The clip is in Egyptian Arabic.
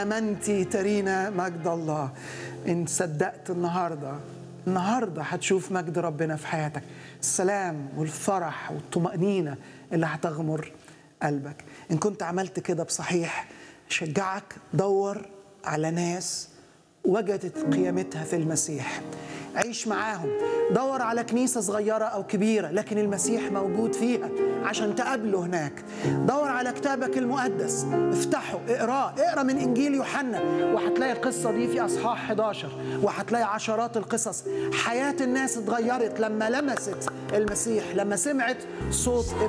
امنتي ترينا مجد الله ان صدقت النهارده النهارده هتشوف مجد ربنا في حياتك السلام والفرح والطمأنينة اللي هتغمر قلبك ان كنت عملت كده بصحيح شجعك دور على ناس وجدت قيامتها في المسيح عيش معاهم دور على كنيسة صغيرة أو كبيرة لكن المسيح موجود فيها عشان تقابله هناك دور على كتابك المقدس افتحه اقراه اقرا من إنجيل يوحنا وهتلاقي القصة دي في أصحاح 11 وهتلاقي عشرات القصص حياة الناس اتغيرت لما لمست المسيح لما سمعت صوت